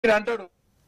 మీరు అంటాడు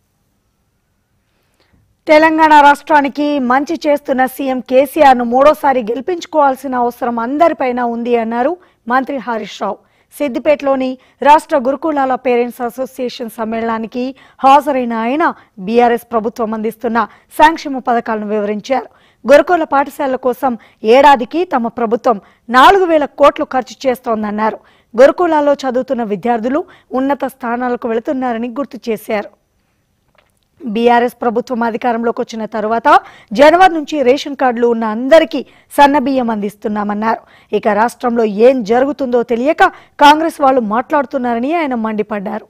తెలంగాణ రాష్ట్రానికి మంచి చేస్తున్న సీఎం కేసీఆర్ ను మూడోసారి గెలిపించుకోవాల్సిన అవసరం అందరిపైన ఉంది అన్నారు మంత్రి హరీష్ రావు సిద్దిపేటలోని రాష్ట్ర గురుకులాల పేరెంట్స్ అసోసియేషన్ సమ్మేళనానికి హాజరైన ఆయన బీఆర్ఎస్ ప్రభుత్వం అందిస్తున్న సంక్షేమ పథకాలను వివరించారు గురుకుల పాఠశాలల కోసం ఏడాదికి తమ ప్రభుత్వం నాలుగు వేల కోట్లు ఖర్చు చేస్తోందన్నారు గురుకులాల్లో చదువుతున్న విద్యార్థులు ఉన్నత స్థానాలకు వెళుతున్నారని గుర్తు చేశారు బీఆర్ఎస్ ప్రభుత్వం అధికారంలోకి వచ్చిన తరువాత జనవరి నుంచి రేషన్ కార్డులు ఉన్న అందరికీ సన్నబియ్యం అందిస్తున్నామన్నారు ఇక రాష్ట్రంలో ఏం జరుగుతుందో తెలియక కాంగ్రెస్ వాళ్ళు మాట్లాడుతున్నారని ఆయన మండిపడ్డారు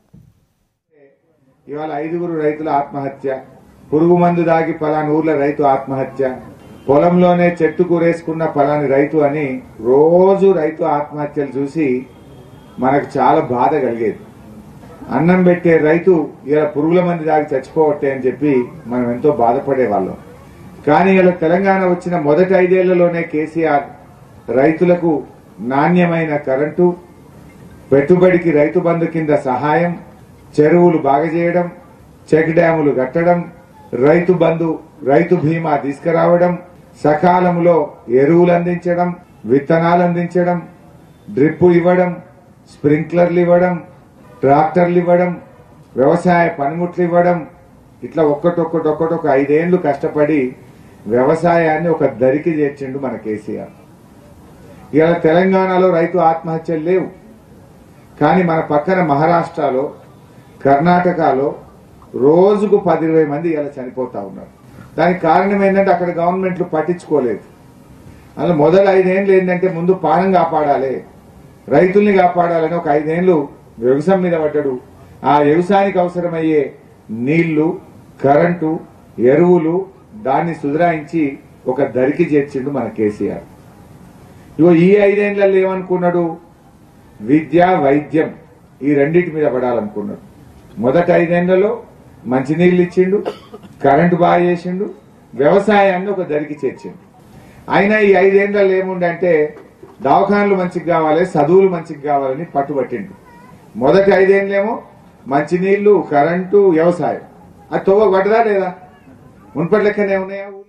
ఇవాళ ఐదుగురు రైతుల ఆత్మహత్య పురుగు మందు దాగి పలాని ఊర్ల రైతు ఆత్మహత్య పొలంలోనే చెట్టు కూరేసుకున్న పలాని రైతు అని రోజు రైతు ఆత్మహత్యలు చూసి మనకు చాలా బాధ కలిగేది అన్నం పెట్టే రైతు ఇలా పురుగుల మంది దాగి చచ్చిపోవట్టే అని చెప్పి మనం ఎంతో బాధపడే వాళ్ళం కానీ ఇలా తెలంగాణ వచ్చిన మొదటి ఐదేళ్లలోనే కేసీఆర్ రైతులకు నాణ్యమైన కరెంటు పెట్టుబడికి రైతు బంధు కింద సహాయం చెరువులు బాగా చేయడం చెక్ డ్యాములు కట్టడం రైతు బంధు రైతు బీమా తీసుకురావడం సకాలంలో ఎరువులు అందించడం విత్తనాలు అందించడం డ్రిప్ ఇవ్వడం స్ప్రింక్లర్లు ఇవ్వడం ట్రాక్టర్లు ఇవ్వడం వ్యవసాయ పనిముట్లు ఇవ్వడం ఇట్లా ఒక్కటొక్కటి ఒక్కటొక్క ఐదేళ్లు కష్టపడి వ్యవసాయాన్ని ఒక దరికి చేర్చిండు మన కేసీఆర్ ఇవాళ తెలంగాణలో రైతు ఆత్మహత్యలు లేవు కానీ మన పక్కన మహారాష్ట్రలో కర్ణాటకలో రోజుకు పది ఇరవై మంది ఇలా చనిపోతా ఉన్నారు దానికి కారణం ఏంటంటే అక్కడ గవర్నమెంట్లు పట్టించుకోలేదు అందులో మొదలు ఐదేళ్ళు ఏంటంటే ముందు పానం కాపాడాలి రైతుల్ని కాపాడాలని ఒక ఐదేళ్లు వ్యవసాయం మీద పడ్డాడు ఆ వ్యవసాయానికి అవసరమయ్యే నీళ్లు కరెంటు ఎరువులు దాన్ని సుధరాయించి ఒక దరికి చేర్చిండు మన కేసీఆర్ ఇగో ఈ ఐదేళ్లలో ఏమనుకున్నాడు విద్య వైద్యం ఈ రెండింటి మీద పడాలనుకున్నాడు మొదటి ఐదేళ్లలో మంచినీళ్ళు ఇచ్చిండు కరెంటు బాగా చేసిండు వ్యవసాయాన్ని ఒక దరికి చేర్చిండు అయినా ఈ ఐదేళ్లలో ఏముండంటే దవాఖానలు మంచిగా కావాలి చదువులు మంచిగా కావాలని పట్టుబట్టిండు మొదటి ఐదేళ్లేమో మంచినీళ్లు కరెంటు వ్యవసాయం అది తోవ పడ్డదా లేదా మున్పటి లెక్కనే ఉన్నాయా